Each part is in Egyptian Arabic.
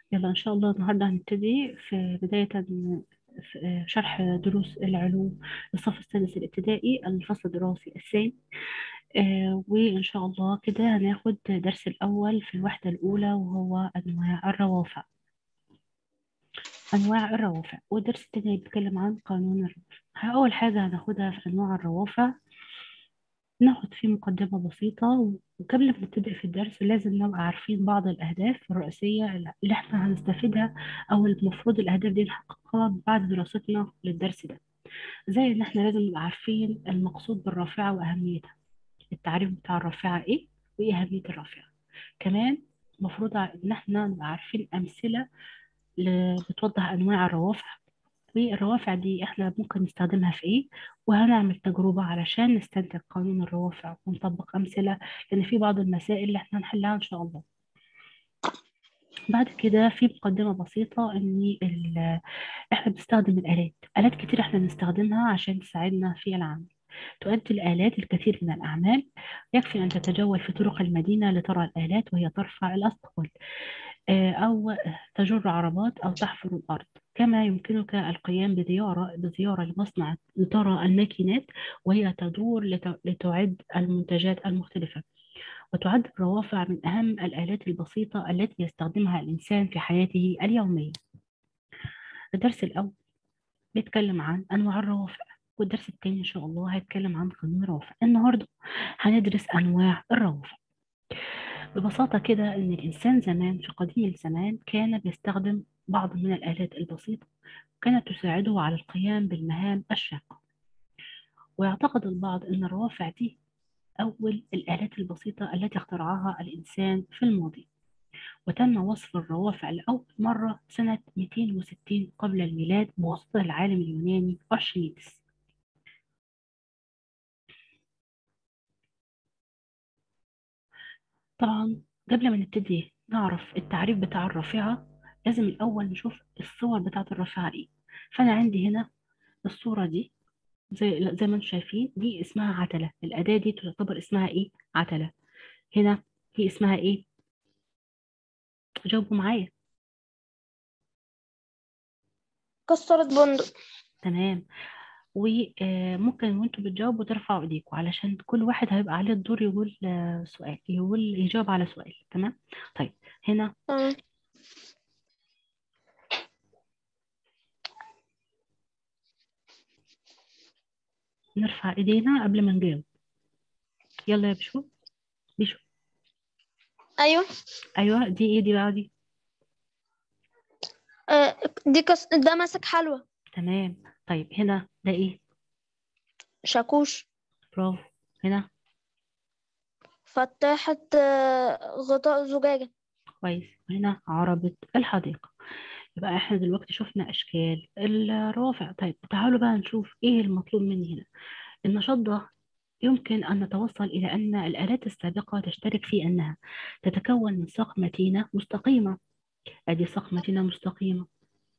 يلا إن شاء الله النهاردة هنبتدي في بداية في شرح دروس العلوم الصف السادس الابتدائي الفصل الدراسي الثاني آه، وإن شاء الله كده هناخد درس الأول في الوحدة الأولى وهو أنواع الروافع أنواع الروافع والدرس التاني بيتكلم عن قانون الرفع أول حاجة هناخدها في أنواع الروافع ناخد فيه مقدمة بسيطة وقبل ما نبتدئ في الدرس لازم نبقى عارفين بعض الأهداف الرئيسية اللي احنا هنستفيدها أو المفروض الأهداف دي نحققها بعد دراستنا للدرس ده زي إن احنا لازم نبقى عارفين المقصود بالرافعة وأهميتها التعريف بتاع الرافعة إيه وإيه أهمية الرافعة كمان المفروض إن احنا نبقى عارفين أمثلة ل- بتوضح أنواع الروافع والروافع دي احنا ممكن نستخدمها في ايه وهنعمل تجربة علشان نستنتج قانون الروافع ونطبق أمثلة لأن في بعض المسائل اللي احنا هنحلها إن شاء الله بعد كده في مقدمة بسيطة إن ال- احنا بنستخدم الآلات آلات كتير احنا بنستخدمها عشان تساعدنا في العمل تؤدي الآلات الكثير من الأعمال يكفي أن تتجول في طرق المدينة لترى الآلات وهي ترفع الأثقال آه، أو تجر عربات أو تحفر الأرض كما يمكنك القيام بزيارة بزيارة لمصنع لترى الماكينات وهي تدور لت- لتعد المنتجات المختلفة وتعد الروافع من أهم الآلات البسيطة التي يستخدمها الإنسان في حياته اليومية الدرس الأول بيتكلم عن أنواع الروافع والدرس الثاني إن شاء الله هيتكلم عن قانون الروافع النهاردة هندرس أنواع الروافع ببساطة كده إن الإنسان زمان في قديم الزمان كان بيستخدم بعض من الآلات البسيطة كانت تساعده على القيام بالمهام الشاقة ويعتقد البعض أن الروافع دي أول الآلات البسيطة التي اخترعها الإنسان في الماضي وتم وصف الروافع لأول مرة سنة 260 قبل الميلاد بواسطة العالم اليوناني أرشميدس طبعا قبل ما نبتدي نعرف التعريف بتاع الرافعة لازم الأول نشوف الصور بتاعة الرافعة إيه فأنا عندي هنا الصورة دي زي زي ما انتم شايفين دي اسمها عتلة الأداة دي تعتبر اسمها إيه عتلة هنا هي اسمها إيه جاوبوا معايا كسرت بندق تمام وممكن وانتوا بتجاوبوا ترفعوا ايديكم علشان كل واحد هيبقى عليه الدور يقول آه، سؤال يقول يجاوب على سؤال تمام طيب هنا تمام نرفع ايدينا قبل ما نجاوب يلا يا بشو بشو أيوة ايوه دي ايه دي بقى دي آه، دي كس... ده ماسك حلوى تمام طيب هنا ده ايه شاكوش برافو هنا فتحة آه، غطاء زجاجة كويس هنا عربة الحديقة يبقى احنا دلوقتي شفنا اشكال الروافع طيب تعالوا بقى نشوف ايه المطلوب مني هنا النشاط ده يمكن أن نتوصل إلى أن الآلات السابقة تشترك في أنها تتكون من ساق متينة مستقيمة أدي ساق متينة مستقيمة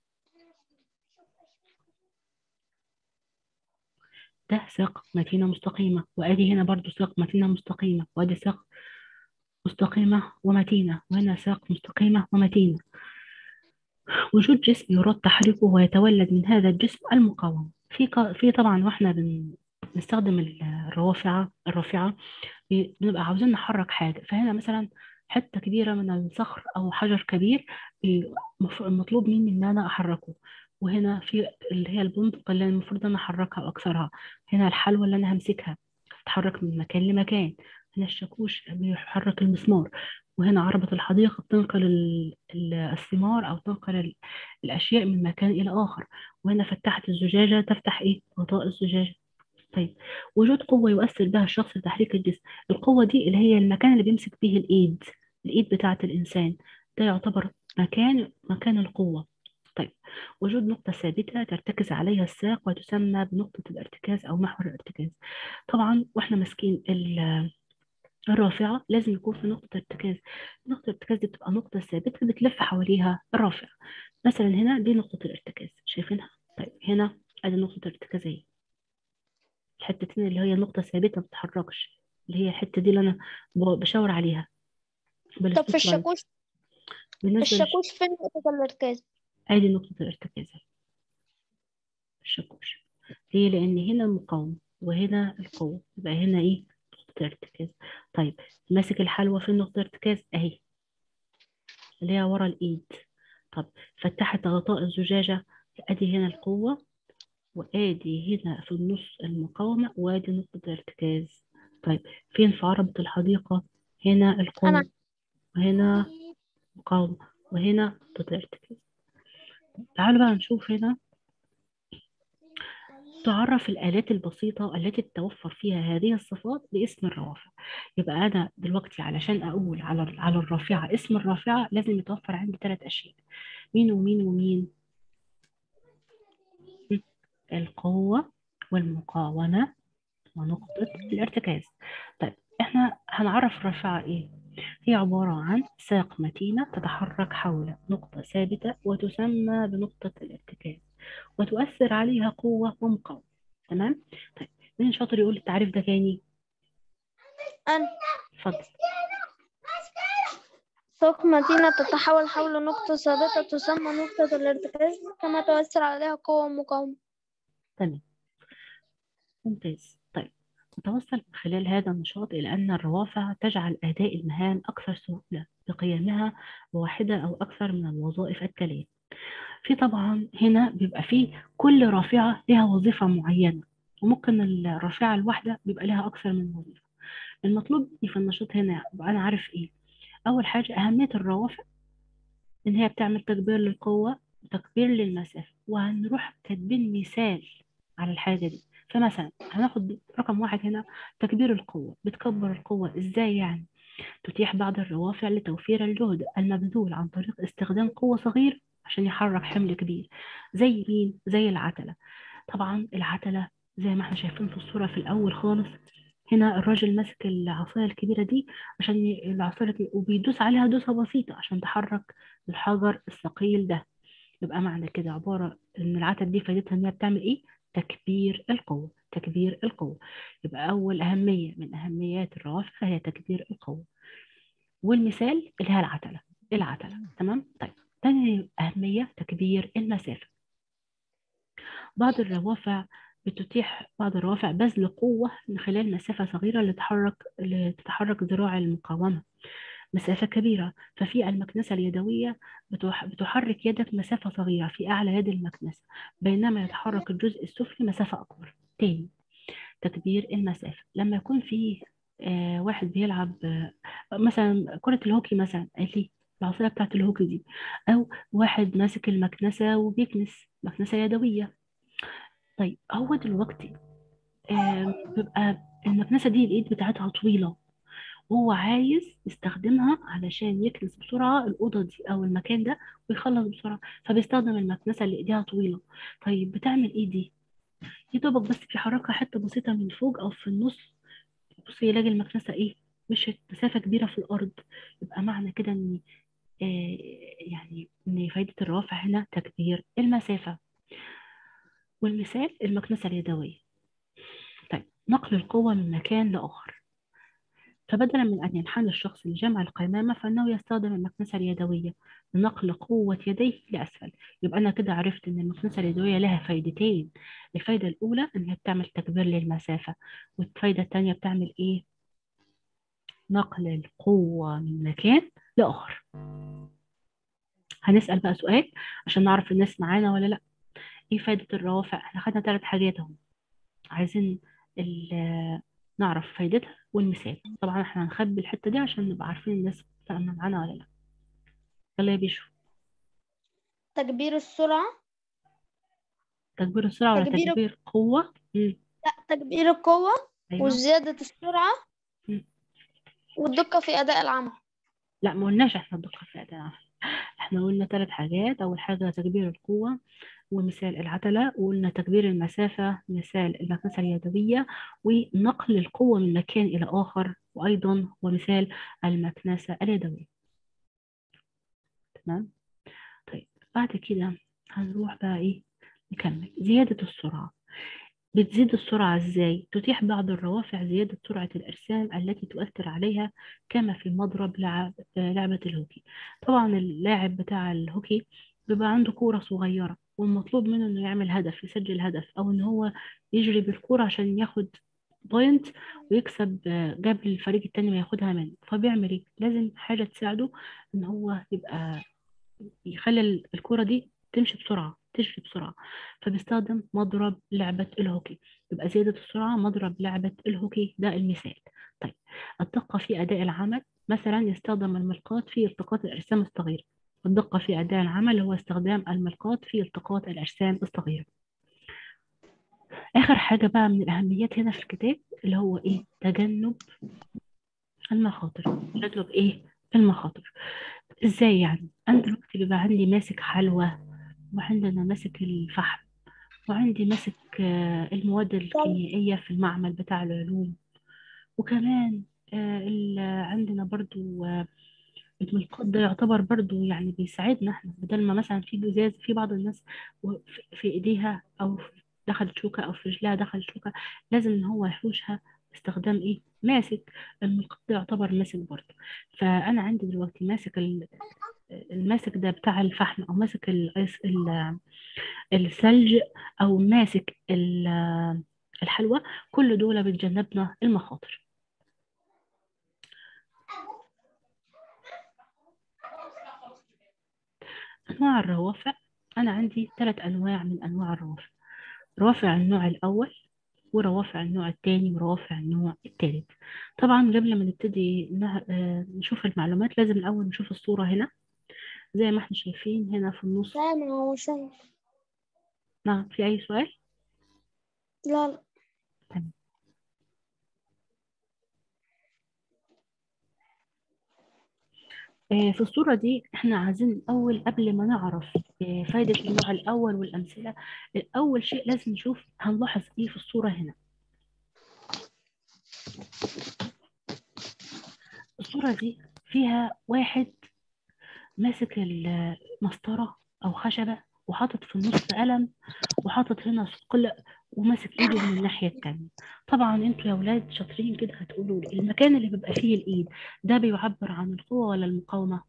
ده ساق متينة مستقيمة وأدي هنا برضو ساق متينة مستقيمة وأدي ساق مستقيمة ومتينة وهنا ساق مستقيمة ومتينة وجود جسم يراد تحريكه ويتولد من هذا الجسم المقاومة في ق- في طبعا واحنا بن- بنستخدم الرافعة الرافعة بي- بنبقى عاوزين نحرك حاجة فهنا مثلا حتة كبيرة من الصخر أو حجر كبير بي- مف- مطلوب مني إن أنا أحركه وهنا في اللي هي البندق اللي المفروض أنا أحركها أو أكسرها هنا الحلوى اللي أنا همسكها تتحرك من مكان لمكان هنا الشاكوش بيحرك المسمار وهنا عربة الحديقة بتنقل ال- ال- الثمار أو تنقل ال- الأشياء من مكان إلى آخر وهنا فتحة الزجاجة تفتح إيه غطاء الزجاجة طيب وجود قوة يؤثر بها الشخص في تحريك الجسم القوة دي اللي هي المكان اللي بيمسك به الإيد الإيد بتاعة الإنسان ده يعتبر مكان مكان القوة طيب وجود نقطة ثابتة ترتكز عليها الساق وتسمى بنقطة الارتكاز أو محور الارتكاز طبعا واحنا ماسكين ال- الرافعة لازم يكون في نقطة ارتكاز نقطة الارتكاز دي بتبقى نقطة ثابتة بتلف حواليها الرافعة مثلا هنا دي نقطة الارتكاز شايفينها طيب هنا ادي نقطة الارتكاز اهي الحتتين اللي هي نقطة ثابتة ما بتتحركش اللي هي الحتة دي اللي أنا ب- بشاور عليها طب بالسبوت في لايت الشاكوش بالنسبة للش... الشاكوش فين نقطة الارتكاز ادي نقطة الارتكاز اهي. الشاكوش ليه لان هنا المقاومة وهنا القوة يبقى هنا ايه نقطة الارتكاز طيب ماسك الحلوى فين نقطة الارتكاز اهي اللي هي ورا الايد طب فتحت غطاء الزجاجة ادي هنا القوة وادي هنا في النص المقاومة وادي نقطة الارتكاز طيب فين في عربة الحديقة هنا القوة أنا وهنا مقاومة وهنا نقطة الارتكاز تعالوا بقى نشوف هنا تعرف الآلات البسيطة التي تتوفر فيها هذه الصفات باسم الروافع يبقى أنا دلوقتي علشان أقول على على الرافعة اسم الرافعة لازم يتوفر عندي ثلاث أشياء مين ومين ومين القوة والمقاومة ونقطة الارتكاز طيب احنا هنعرف الرافعة ايه هي عبارة عن ساق متينة تتحرك حول نقطة ثابتة وتسمى بنقطة الارتكاز وتؤثر عليها قوة ومقاومة تمام طيب مين شاطر يقول التعريف ده تاني أنا اتفضل سوق متينة تتحول حول نقطة ثابتة تسمى نقطة الارتكاز كما تؤثر عليها قوة ومقاومة تمام ممتاز طيب نتوصل من خلال هذا النشاط إلى أن الروافع تجعل أداء المهام أكثر سهولة بقيامها بواحدة أو أكثر من الوظائف التالية في طبعا هنا بيبقى فيه كل رافعة لها وظيفة معينة وممكن الرافعة الواحدة بيبقى لها أكثر من وظيفة المطلوب مني في النشاط هنا يبقى أنا عارف إيه أول حاجة أهمية الروافع إن هي بتعمل تكبير للقوة وتكبير للمسافة وهنروح كاتبين مثال على الحاجة دي فمثلا هناخد رقم واحد هنا تكبير القوة بتكبر القوة إزاي يعني تتيح بعض الروافع لتوفير الجهد المبذول عن طريق استخدام قوة صغيرة عشان يحرك حمل كبير زي مين؟ زي العتلة طبعا العتلة زي ما احنا شايفين في الصورة في الأول خالص هنا الراجل ماسك العصاية الكبيرة دي عشان ي- العصاية دي وبيدوس عليها دوسة بسيطة عشان تحرك الحجر الثقيل ده يبقى معنى كده عبارة إن العتل دي فايدتها إن هي بتعمل إيه؟ تكبير القوة تكبير القوة يبقى أول أهمية من أهميات الروافع هي تكبير القوة والمثال اللي هي العتلة العتلة تمام طيب تاني أهمية تكبير المسافة بعض الروافع بتتيح بعض الروافع بذل قوة من خلال مسافة صغيرة لتحرك لتتحرك ذراع المقاومة مسافة كبيرة ففي المكنسة اليدوية بتح- بتحرك يدك مسافة صغيرة في أعلى يد المكنسة بينما يتحرك الجزء السفلي مسافة أكبر تاني تكبير المسافة لما يكون في آه واحد بيلعب آه مثلا كرة الهوكي مثلا قال لي العصاية بتاعت الهوكي دي أو واحد ماسك المكنسة وبيكنس مكنسة يدوية طيب هو دلوقتي آه بيبقى المكنسة دي الإيد بتاعتها طويلة وهو عايز يستخدمها علشان يكنس بسرعة الأوضة دي أو المكان ده ويخلص بسرعة فبيستخدم المكنسة اللي إيديها طويلة طيب بتعمل إيه دي؟ يا دوبك بس بيحركها حتة بسيطة من فوق أو في النص بص يلاقي المكنسة إيه؟ مشيت مسافة كبيرة في الأرض يبقى معنى كده إن آه يعني إن فايدة الرافع هنا تكبير المسافة والمثال المكنسة اليدوية طيب نقل القوة من مكان لآخر فبدلا من أن ينحني الشخص لجمع القمامة فإنه يستخدم المكنسة اليدوية لنقل قوة يديه لأسفل يبقى أنا كده عرفت إن المكنسة اليدوية لها فايدتين الفايدة الأولى إن هي بتعمل تكبير للمسافة والفايدة التانية بتعمل إيه؟ نقل القوة من مكان لآخر هنسأل بقى سؤال عشان نعرف الناس معانا ولا لأ إيه فايدة الروافع؟ إحنا خدنا ثلاث حاجات أهو عايزين ال- نعرف فايدتها والمثال طبعا احنا هنخبي الحتة دي عشان نبقى عارفين الناس فاهمة معانا ولا لا يلا يا بيشو تكبير السرعة تكبير السرعة ولا تكبير تكبير قوة مم. لا تكبير القوة أيوة وزيادة السرعة مم. والدقة في أداء العمل لا ما قلناش احنا الدقة في الأداء احنا قلنا ثلاث حاجات أول حاجة تكبير القوة ومثال العتلة وقلنا تكبير المسافة مثال المكنسة اليدوية ونقل القوة من مكان إلى آخر وأيضا ومثال المكنسة اليدوية تمام طيب بعد كده هنروح بقى إيه نكمل زيادة السرعة بتزيد السرعة ازاي؟ تتيح بعض الروافع زيادة سرعة الأجسام التي تؤثر عليها كما في مضرب لعب آه، لعبة الهوكي طبعا اللاعب بتاع الهوكي بيبقى عنده كورة صغيرة والمطلوب منه انه يعمل هدف يسجل هدف او ان هو يجري بالكورة عشان ياخد بوينت ويكسب آه، قبل الفريق التاني ما ياخدها منه فبيعمل ايه؟ لازم حاجة تساعده ان هو يبقى يخلي ال- الكرة دي تمشي بسرعة تجري بسرعة فبيستخدم مضرب لعبة الهوكي يبقى زيادة السرعة مضرب لعبة الهوكي ده المثال طيب الدقة في أداء العمل مثلا يستخدم الملقاط في التقاط الأجسام الصغيرة الدقة في أداء العمل هو استخدام الملقاط في التقاط الأجسام الصغيرة آخر حاجة بقى من الأهميات هنا في الكتاب اللي هو إيه تجنب المخاطر تجنب إيه المخاطر إزاي يعني أنا دلوقتي بيبقى عندي ماسك حلوى وعندنا ماسك الفحم وعندي ماسك آه، المواد الكيميائية في المعمل بتاع العلوم وكمان آه، ال- عندنا برضو آه، الملقاط ده يعتبر برضو يعني بيساعدنا احنا بدل ما مثلا في جزاز في بعض الناس و- في في ايديها او دخلت شوكة او في رجلها دخلت شوكة لازم ان هو يحوشها باستخدام ايه ماسك الملقاط ده يعتبر ماسك برضو فانا عندي دلوقتي ماسك ال- الماسك ده بتاع الفحم او ماسك العيس- ال- الثلج او ماسك ال- الحلوى كل دول بتجنبنا المخاطر انواع الروافع انا عندي ثلاث انواع من انواع الروافع روافع النوع الاول وروافع النوع الثاني وروافع النوع الثالث طبعا قبل ما نبتدي نه- آه، نشوف المعلومات لازم الاول نشوف الصورة هنا زي ما احنا شايفين هنا في النص لا ما هو شايف نعم في اي سؤال لا لا تمام آه، في الصورة دي احنا عايزين الأول قبل ما نعرف آه، فايدة النوع الأول والأمثلة الأول شيء لازم نشوف هنلاحظ إيه في الصورة هنا الصورة دي فيها واحد ماسك المسطرة أو خشبة وحاطط في النص قلم وحاطط هنا ثقل وماسك ايده من الناحية التانية طبعا انتوا يا ولاد شاطرين كده هتقولوا لي المكان اللي بيبقى فيه الايد ده بيعبر عن القوة ولا المقاومة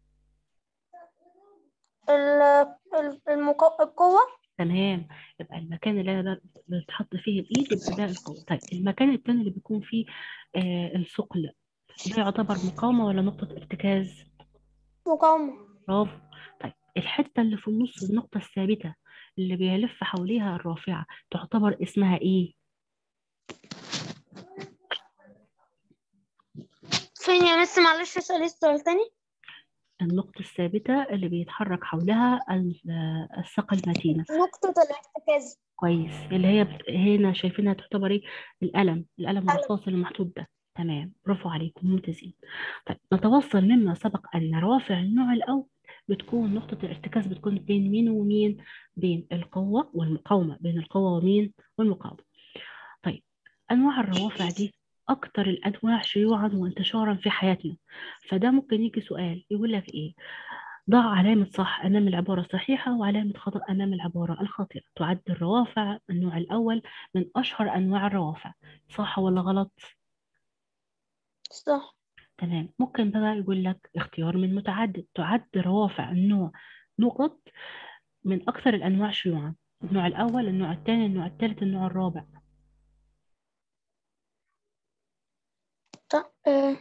ال- ال- المقو... القوة تمام يبقى المكان اللي انا ب- بتحط فيه الايد يبقى ده القوة طيب المكان التاني اللي بيكون فيه آه الثقل ده يعتبر مقاومة ولا نقطة ارتكاز مقاومة برافو طيب الحتة اللي في النص النقطة الثابتة اللي بيلف حواليها الرافعة تعتبر اسمها ايه فين يا مس معلش اسألي السؤال تاني النقطة الثابتة اللي بيتحرك حولها ال- الثقل المتينة نقطة الاحتكاز كويس اللي هي بت... هنا شايفينها تعتبر ايه القلم القلم الرصاص اللي محطوط ده تمام برافو عليكم ممتازين طيب نتوصل مما سبق ان روافع النوع الاول بتكون نقطة الارتكاز بتكون بين مين ومين بين القوة والمقاومة بين القوة ومين والمقاومة طيب انواع الروافع دي اكتر الانواع شيوعا وانتشارا في حياتنا فده ممكن يجي سؤال يقول لك ايه ضع علامة صح أمام العبارة الصحيحة وعلامة خطأ أمام العبارة الخاطئة تعد الروافع النوع الأول من أشهر أنواع الروافع صح ولا غلط؟ صح تمام ممكن بقى يقول لك اختيار من متعدد تعد روافع النوع نقط من أكثر الأنواع شيوعا النوع الأول النوع الثاني النوع الثالث النوع الرابع طب آه.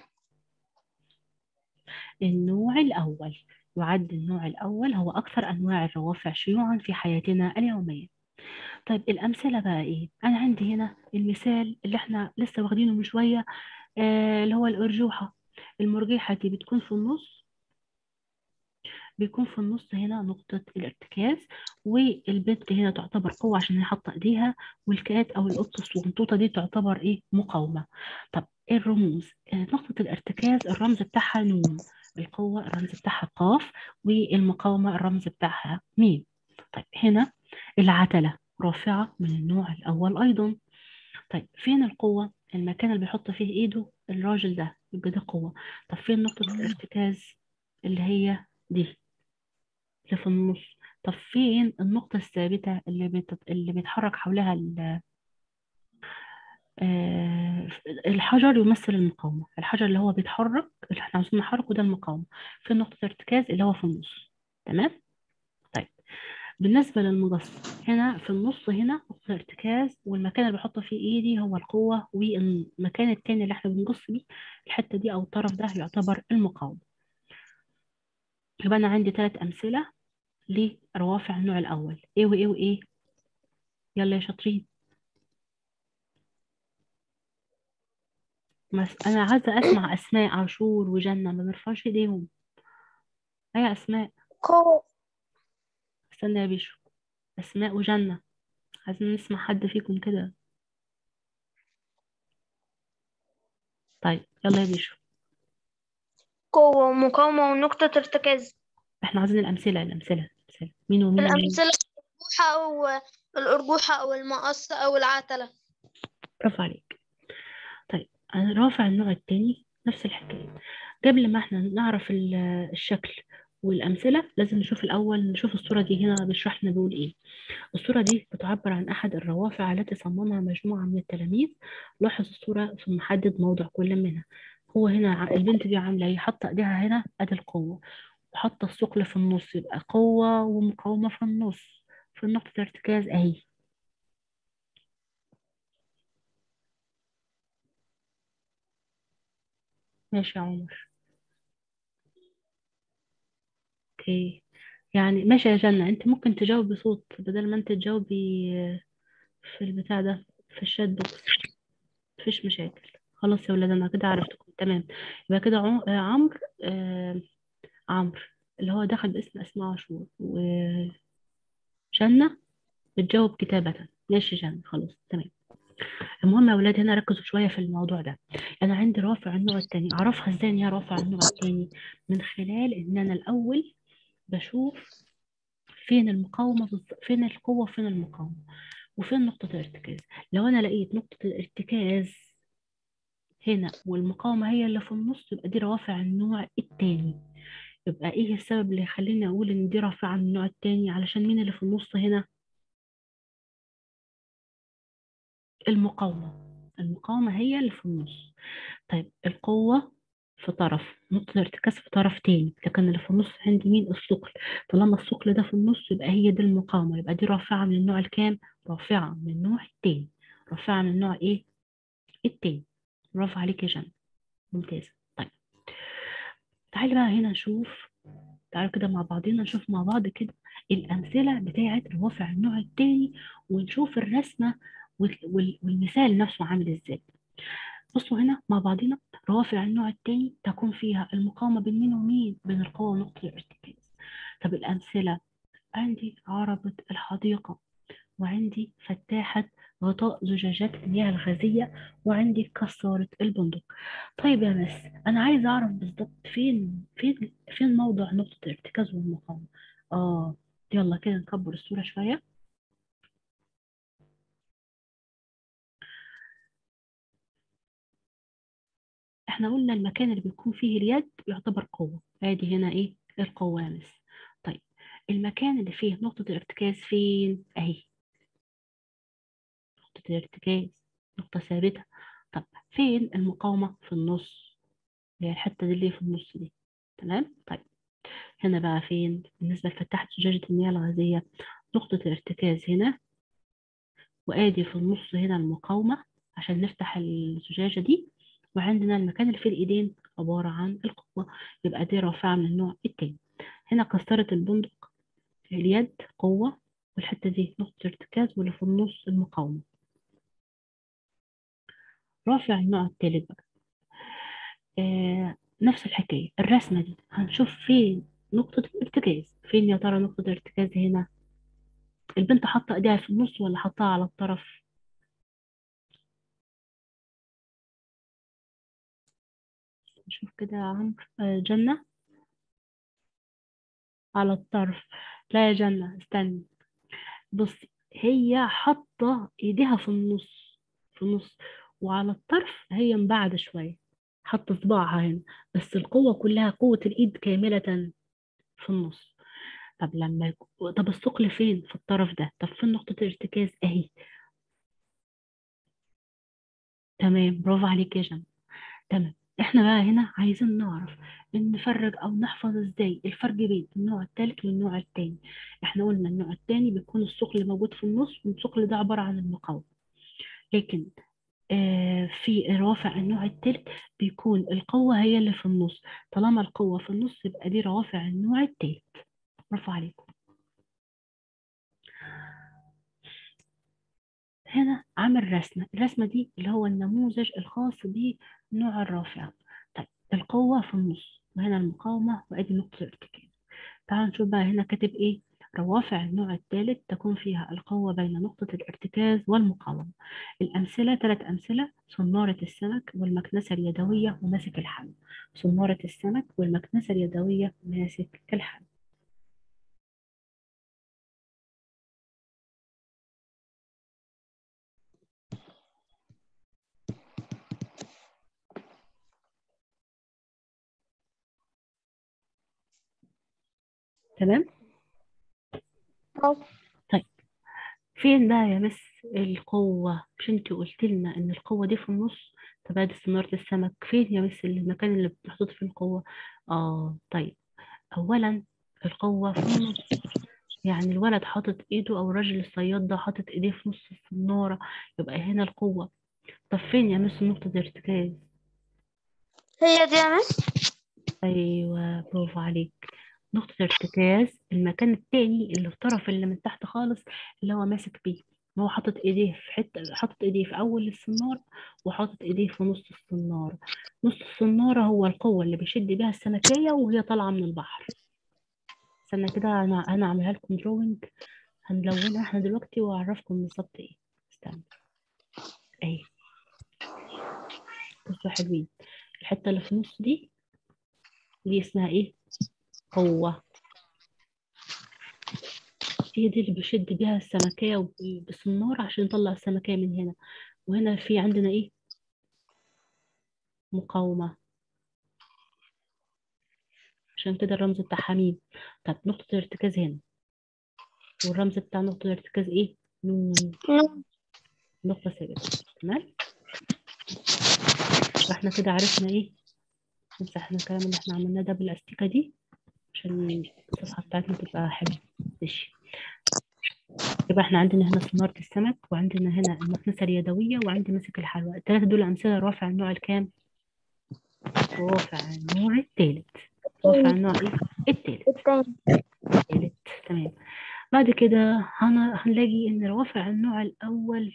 النوع الأول يعد النوع الأول هو أكثر أنواع الروافع شيوعا في حياتنا اليومية طيب الأمثلة بقى إيه؟ أنا عندي هنا المثال اللي إحنا لسه واخدينه من شوية آه اللي هو الأرجوحة المرجحة دي بتكون في النص بيكون في النص هنا نقطة الارتكاز والبنت هنا تعتبر قوة عشان هي حاطة ايديها والكات او القطة الصغنطوطة دي تعتبر ايه مقاومة طب ايه الرموز آه نقطة الارتكاز الرمز بتاعها نون القوة الرمز بتاعها قاف والمقاومة الرمز بتاعها ميم طيب هنا العتلة رافعة من النوع الأول أيضا طيب فين القوة المكان اللي بيحط فيه ايده الراجل ده يبقى ده قوة طب فين نقطة الارتكاز اللي هي دي اللي في النص طب فين النقطة الثابتة اللي بت... اللي بيتحرك حولها ال... آه الحجر يمثل المقاومة الحجر اللي هو بيتحرك اللي احنا عاوزين نحركه ده المقاومة في نقطة ارتكاز اللي هو في النص تمام طيب بالنسبة للمجسم هنا في النص هنا نقطة الارتكاز والمكان اللي بحط فيه ايدي هو القوة والمكان التاني اللي احنا بنجص بيه الحتة دي او الطرف ده يعتبر المقاومة يبقى انا عندي ثلاث امثلة لروافع النوع الاول ايه وايه وايه يلا يا شاطرين مس... انا عايزة اسمع اسماء عاشور وجنة ما بيرفعوش ايديهم هي اسماء قوة استنى يا بيشو اسماء وجنة عايزين نسمع حد فيكم كده طيب يلا يا بيشو قوة ومقاومة ونقطة ارتكاز احنا عايزين الامثلة الامثلة الامثلة مين ومين ومين الأمثلة الأرجوحة أو الأرجوحة أو المقص أو العتلة برافو عليك طيب انا رافع النوع التاني نفس الحكاية قبل ما احنا نعرف ال- الشكل والأمثلة لازم نشوف الأول نشوف الصورة دي هنا بيشرح لنا بيقول إيه الصورة دي بتعبر عن أحد الروافع التي صممها مجموعة من التلاميذ لاحظ الصورة ثم حدد موضع كل منها هو هنا ع- البنت دي عاملة إيه حاطة إيديها هنا أدي القوة وحاطة الثقل في النص يبقى قوة ومقاومة في النص في نقطة ارتكاز أهي ماشي يا عمر اوكي يعني ماشي يا جنة انت ممكن تجاوبي بصوت بدل ما انت تجاوبي في البتاع ده في الشات بوكس مفيش مشاكل خلاص يا ولاد انا كده عرفتكم تمام يبقى كده عم- آه، عمرو آه، عمرو اللي هو دخل باسم اسماء عاشور وجنة بتجاوب كتابة ماشي جنة خلاص تمام المهم يا ولاد هنا ركزوا شوية في الموضوع ده أنا عندي رافع النوع التاني أعرفها إزاي إن هي رافع النوع التاني من خلال إن أنا الأول بشوف فين المقاومة بالظ- فين القوة فين المقاومة وفين نقطة الارتكاز لو أنا لقيت نقطة الارتكاز هنا والمقاومة هي اللي في النص يبقى دي روافع النوع التاني يبقى إيه السبب اللي يخليني أقول إن دي رافعة من النوع التاني علشان مين اللي في النص هنا المقاومة المقاومة هي اللي في النص طيب القوة في طرف نقطة الارتكاز في طرف تاني لكن اللي في النص عندي مين الثقل طالما الثقل ده في النص يبقى هي دي المقاومة يبقى دي رافعة من النوع الكام رافعة من النوع التاني رافعة من النوع ايه التاني برافو عليك يا جنة ممتازة طيب تعالي بقى هنا نشوف تعالوا كده مع بعضينا نشوف مع بعض كده الأمثلة بتاعت روافع النوع التاني ونشوف الرسمة وال- وال- والمثال نفسه عامل ازاي بصوا هنا مع بعضنا روافع النوع التاني تكون فيها المقاومة بين مين ومين بين القوة ونقطة الارتكاز طب الأمثلة عندي عربة الحديقة وعندي فتاحة غطاء زجاجات المياه الغازية وعندي كسارة البندق طيب يا مس أنا عايزة أعرف بالظبط فين فين فين موضع نقطة الارتكاز والمقاومة آه يلا كده نكبر الصورة شوية احنا قلنا المكان اللي بيكون فيه اليد يعتبر قوة ادي هنا ايه القوة يا مس طيب المكان اللي فيه نقطة الارتكاز فين اهي نقطة الارتكاز نقطة ثابتة طب فين المقاومة في النص اللي هي الحتة دي اللي في النص دي تمام طيب هنا بقى فين بالنسبة لفتحة زجاجة المياه الغازية نقطة الارتكاز هنا وادي في النص هنا المقاومة عشان نفتح الزجاجة دي وعندنا المكان اللي فيه الايدين عبارة عن القوة يبقى دي رافعة من النوع التاني هنا كسرة البندق اليد قوة والحتة دي نقطة ارتكاز واللي في النص المقاومة رافع النوع التالت بقى آه نفس الحكاية الرسمة دي هنشوف فين نقطة الارتكاز فين يا ترى نقطة الارتكاز هنا البنت حاطة ايديها في النص ولا حاطاها على الطرف نشوف كده يا عمرو آه جنة على الطرف لا يا جنة استني بصي هي حاطة ايديها في النص في النص وعلى الطرف هي مبعدة شوية حاطة صباعها هنا بس القوة كلها قوة الإيد كاملة في النص طب لما يك- طب الثقل فين في الطرف ده طب فين نقطة الارتكاز اهي تمام برافو عليك يا جنى تمام احنا بقى هنا عايزين نعرف ان نفرق او نحفظ ازاي الفرق بين النوع الثالث والنوع الثاني احنا قلنا النوع الثاني بيكون الثقل موجود في النص والثقل ده عبارة عن المقاومة لكن آه في روافع النوع الثالث بيكون القوة هي اللي في النص طالما القوة في النص يبقى دي روافع النوع الثالث برافو عليكم هنا عامل رسمة الرسمة دي اللي هو النموذج الخاص بنوع الرافع طيب القوة في النص وهنا المقاومة وادي نقطة الارتكاز تعالوا نشوف بقى هنا كاتب ايه روافع النوع الثالث تكون فيها القوة بين نقطة الارتكاز والمقاومة الأمثلة ثلاث أمثلة صنارة السمك والمكنسة اليدوية وماسك الحبل صنارة السمك والمكنسة اليدوية وماسك الحبل تمام اه فين بقى يا مس القوة مش انت قلت لنا ان القوة دي في النص طب ادي صنارة السمك فين يا مس المكان اللي محطوط فيه القوة اه طيب اولا القوة في النص يعني الولد حاطط ايده او الراجل الصياد ده حاطط ايديه في نص الصنارة يبقى هنا القوة طب فين يا مس نقطة الارتكاز هي دي يا مس ايوه برافو عليك نقطة الارتكاز المكان التاني اللي الطرف اللي من تحت خالص اللي هو ماسك بيه هو حاطط ايديه في حتة حاطط ايديه في اول الصنارة وحاطط ايديه في نص الصنارة نص الصنارة هو القوة اللي بيشد بيها السمكية وهي طالعة من البحر استنى كده انا انا اعملها لكم دروينج هنلونها احنا دلوقتي واعرفكم بالظبط ايه استنى اهي بصوا يا حلوين الحتة اللي في النص دي دي اسمها ايه قوة هي دي اللي بيشد بيها السمكية وب- بالسنارة عشان يطلع السمكية من هنا وهنا في عندنا ايه مقاومة عشان كده الرمز بتاعها ميم طب نقطة الارتكاز هنا والرمز بتاع نقطة الارتكاز ايه نون نون نقطة ثابتة تمام فاحنا كده عرفنا ايه نمسح الكلام اللي احنا عملناه ده بالاستيكة دي عشان الصفحة بتاعتنا تبقى حلوة ماشي يبقى احنا عندنا هنا صنارة السمك وعندنا هنا المكنسة اليدوية وعندي ماسك الحلوى الثلاثة دول أمثلة رافع النوع الكام؟ رافع النوع الثالث رافع النوع ايه؟ الثالث التاني الثالث تمام بعد كده هن... هنلاقي ان روافع النوع الأول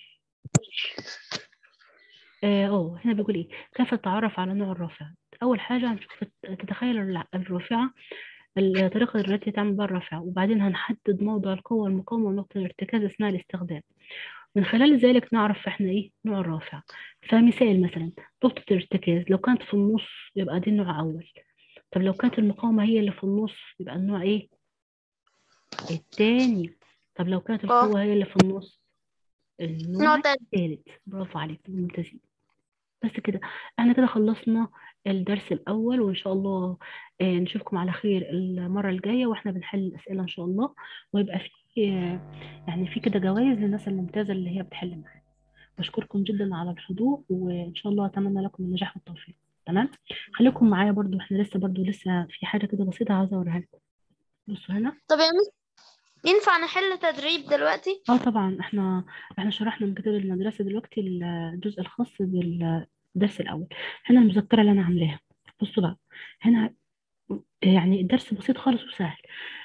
اه أوه، هنا بيقول ايه كيف تتعرف على نوع الرافع أول حاجة هنشوف تتخيل الع- الرافعة الطريقة التي تعمل بها الرافعة وبعدين هنحدد موضع القوة والمقاومة ونقطة الارتكاز أثناء الاستخدام من خلال ذلك نعرف احنا ايه نوع الرافع فمثال مثلا نقطة الارتكاز لو كانت في النص يبقى دي النوع أول طب لو كانت المقاومة هي اللي في النص يبقى النوع ايه التاني طب لو كانت اه. القوة هي اللي في النص النوع نوع تاني الثالث برافو عليك ممتازين بس كده احنا كده خلصنا الدرس الأول وإن شاء الله آه، نشوفكم على خير المرة الجاية وإحنا بنحل الأسئلة إن شاء الله ويبقى في آه، يعني في كده جوائز للناس الممتازة اللي هي بتحل معانا بشكركم جدا على الحضور وإن شاء الله أتمنى لكم النجاح والتوفيق تمام خليكم معايا برضو احنا لسه برضو لسه في حاجة كده بسيطة عاوزة أوريها لكم بصوا هنا طب يا مس ينفع نحل تدريب دلوقتي اه طبعا احنا احنا شرحنا من كتاب المدرسة دلوقتي الجزء الخاص بالدرس الأول هنا المذكرة اللي أنا عاملاها بصوا بقى هنا يعني الدرس بسيط خالص وسهل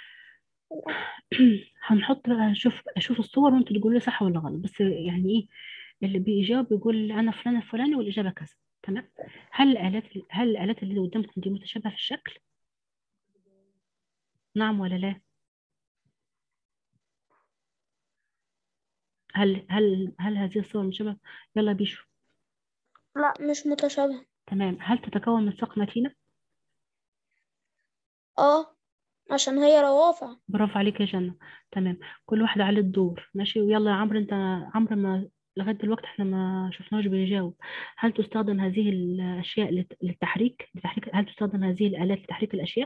هنحط بقى اشوف اشوف الصور وانتوا تقولوا لي صح ولا غلط بس يعني ايه اللي بيجاوب يقول انا فلان الفلاني والاجابه كذا تمام هل الالات هل الالات اللي قدامكم دي متشابهه في الشكل نعم ولا لا هل هل هل هذه الصور متشابهه يلا بيشو لا مش متشابه تمام هل تتكون من ساق متينه اه عشان هي روافع برافو عليك يا جنة تمام كل واحدة على الدور ماشي ويلا يا عمرو انت عمرو ما لغاية دلوقتي احنا ما شفناش بيجاوب هل تستخدم هذه الأشياء للت- للتحريك لتحريك هل تستخدم هذه الآلات لتحريك الأشياء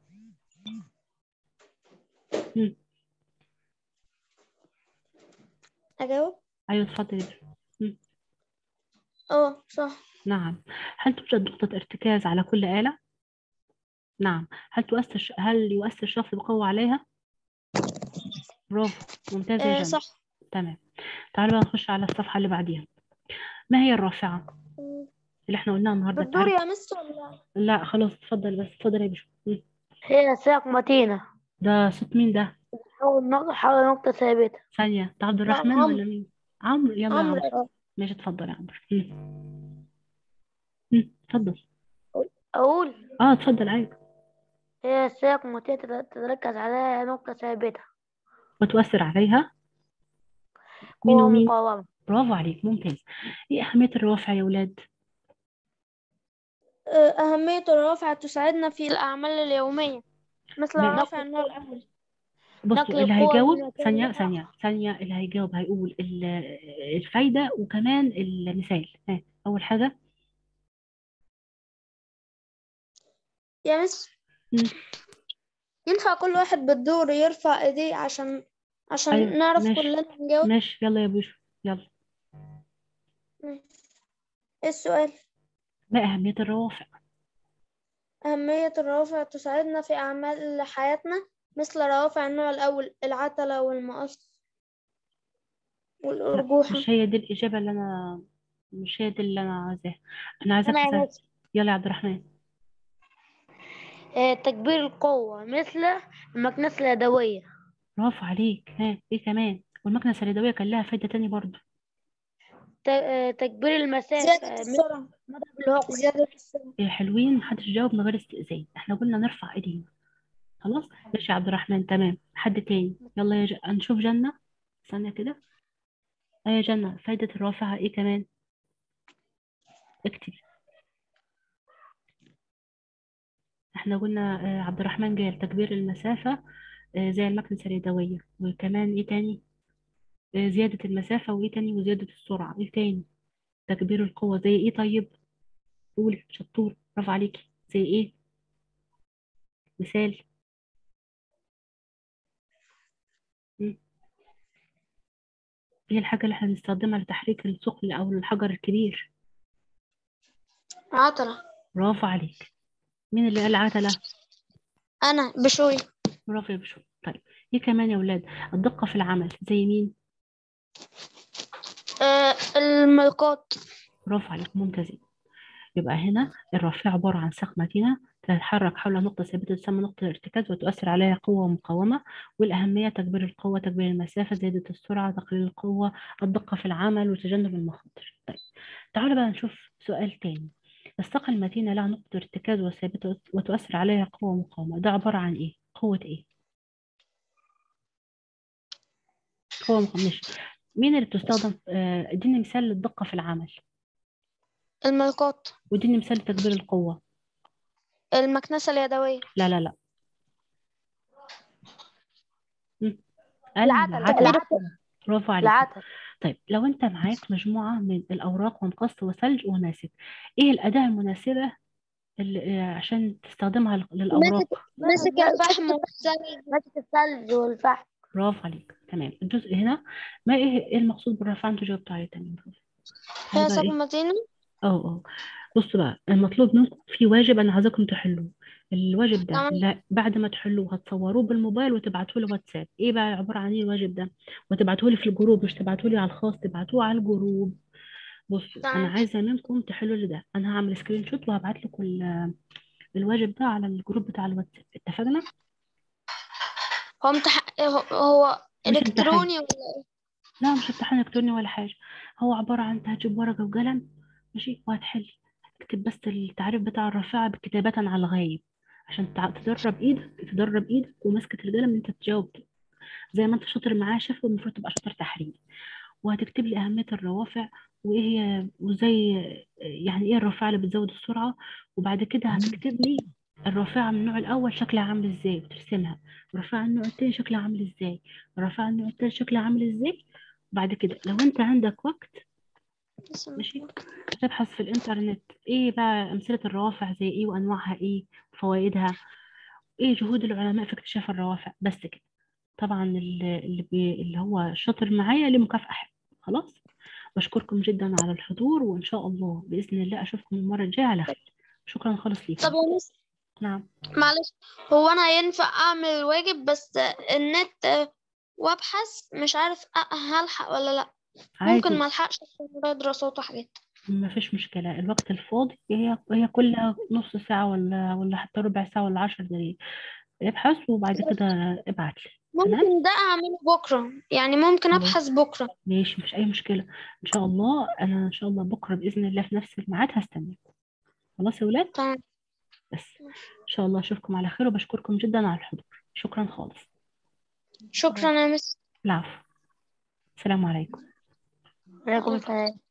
مم. أجاوب ايوه اتفضل يا بشوي. مم. اه صح نعم هل توجد نقطة ارتكاز على كل آلة نعم هل تؤثر هل يؤثر الشخص بقوة عليها برافو ممتاز يا آه جنى صح تمام تعالوا بقى نخش على الصفحة اللي بعديها ما هي الرافعة اللي احنا قلناها النهارده بالدور التعريف يا مس ولا لا خلاص اتفضل بس اتفضل يا بشوي مم. هي ساق متينة ده صوت مين ده حول نقطة حول نقطة ثابتة ثانية ده عبد لا الرحمن عمرو ولا مين عمرو يلا يا عمرو عمرو آه. ماشي اتفضل يا عمرو مم. مم. اتفضل أقول اه اتفضل ايوه هي ساق متينة تت- تتركز عليها نقطة ثابتة وتؤثر عليها مين قوة ومين مقاومة برافو عليك ممتاز ايه أهمية الروافع يا ولاد آه، أهمية الرافعة تساعدنا في الأعمال اليومية مثل ما- رافع النوع الأول بصوا نقل اللي القوة هيجاوب من مكان ثانية لآخر. ثانية ثانية اللي هيجاوب هيقول ال- الفايدة وكمان المثال ها أول حاجة يا مس مم. ينفع كل واحد بالدور يرفع ايديه عشان عشان أيوة نعرف ماشي كلنا نجاوب ماشي يلا يا بوشو يلا ايه السؤال ما أهمية الروافع أهمية الروافع تساعدنا في أعمال حياتنا مثل روافع النوع الأول العتلة والمقص لا والأرجوحة مش هي دي الإجابة اللي أنا مش هي دي اللي أنا عايزاها أنا عايزاك أنا يا تسأل مس يلا يا عبد الرحمن آه، تكبير القوة مثل المكنسة اليدوية برافو عليك ها إيه كمان والمكنسة اليدوية كان لها فايدة تاني برضو ت- آه، تكبير المسافة زيادة مثل السرعة مضرب العقل زيادة السرعة إيه حلوين محدش جاوب من غير استئذان احنا قلنا نرفع ايدينا خلاص ماشي يا عبد الرحمن تمام حد تاني يلا يا ج... نشوف جنة ثانية كده اه يا جنة فايدة الرافعة ايه كمان اكتبي احنا قلنا آه عبد الرحمن قال تكبير المسافة آه زي المكنسة اليدوية وكمان ايه تاني آه زيادة المسافة وايه تاني وزيادة السرعة ايه تاني تكبير القوة زي ايه طيب قول شطور برافو عليكي زي ايه مثال مم. ايه الحاجة اللي احنا بنستخدمها لتحريك الثقل او الحجر الكبير عطلة برافو عليك مين اللي قال عتلة أنا بشوي برافو يا بشوي طيب ايه كمان يا ولاد الدقة في العمل زي مين آه الملقاط برافو عليك ممتازين يبقى هنا الرافعة عبارة عن ساق متينة تتحرك حول نقطة ثابتة تسمى نقطة ارتكاز وتؤثر عليها قوة ومقاومة والأهمية تكبير القوة تكبير المسافة زيادة السرعة تقليل القوة الدقة في العمل وتجنب المخاطر طيب تعالوا بقى نشوف سؤال تاني الساق المتينة لها نقطة ارتكاز وثابتة وتؤثر عليها قوة ومقاومة ده عبارة عن ايه؟ قوة ايه؟ قوة ومقاومة ماشي مين اللي بتستخدم آه، اديني مثال للدقة في العمل الملقاط واديني مثال لتكبير القوة المكنسة اليدوية لا لا لا مم. العتلة العتلة العتلة برافو عليك العتلة طيب لو انت معاك مجموعة من الأوراق ومقص وثلج وماسك ايه الأداة المناسبة اللي آه، عشان تستخدمها لل- للأوراق مسك الفحم والثلج ماسك الثلج والفحم برافو عليك تمام الجزء هنا ما ايه ايه المقصود بالرفع انتوا جاوبتوا عليه تاني هي هيبقى ساق ايه متينة اه اه بصوا بقى المطلوب منكم في واجب انا عايزاكم تحلوه الواجب ده تمام لا بعد ما تحلوه هتصوروه بالموبايل وتبعتوه لي واتساب ايه بقى عبارة عن ايه الواجب ده وتبعتوه لي في الجروب مش تبعتوه لي على الخاص تبعتوه على الجروب بصوا انا تمام عايزه منكم تحلوا لي ده انا هعمل سكرين شوت وهبعت لكم ال- الواجب ده على الجروب بتاع الواتساب اتفقنا هو امتح... هو هو مش امتحان إلكتروني ولا لا مش امتحان الكتروني ولا حاجه هو عباره عن انت هتجيب ورقه وقلم ماشي وهتحل هتكتب بس التعريف بتاع الرافعه بكتابة على الغايب عشان تع- تدرب ايدك تدرب ايدك وماسكه القلم انت تجاوب زي ما انت شاطر معاه شفوي المفروض تبقى شاطر تحرير وهتكتب لي أهمية الروافع وإيه هي وزي يعني إيه الرافعة اللي بتزود السرعة وبعد كده هتكتب لي الرافعة من النوع الأول شكلها عامل إزاي وترسمها الرافعة من النوع التاني شكلها عامل إزاي الرافعة من النوع التالت شكلها عامل إزاي وبعد كده لو أنت عندك وقت ماشي هتبحث في الإنترنت إيه بقى أمثلة الروافع زي إيه وأنواعها إيه وفوائدها إيه جهود العلماء في اكتشاف الروافع بس كده طبعا اللي اللي, بي اللي هو شاطر معايا ليه مكافأة حلوة خلاص بشكركم جدا على الحضور وإن شاء الله بإذن الله أشوفكم المرة الجاية على خير شكرا خالص طب ليكم يا مس نعم معلش هو انا ينفع اعمل الواجب بس النت آه، وابحث مش عارف أ- هلحق ولا لا ممكن عادي ما الحقش عشان ورايا دراسات وحاجات ما فيش مشكلة الوقت الفاضي هي هي كلها نص ساعة ولا ولا حتى ربع ساعة ولا عشر دقايق ابحث وبعد كده ابعت لي تمام ممكن ده اعمله بكره يعني ممكن خلاص ابحث بكره ماشي مفيش أي مشكلة إن شاء الله أنا إن شاء الله بكرة بإذن الله في نفس الميعاد هستناكم خلاص يا ولاد تمام بس إن شاء الله أشوفكم على خير وبشكركم جدا على الحضور شكرا خالص شكرا يا مس العفو السلام عليكم عليكم السلام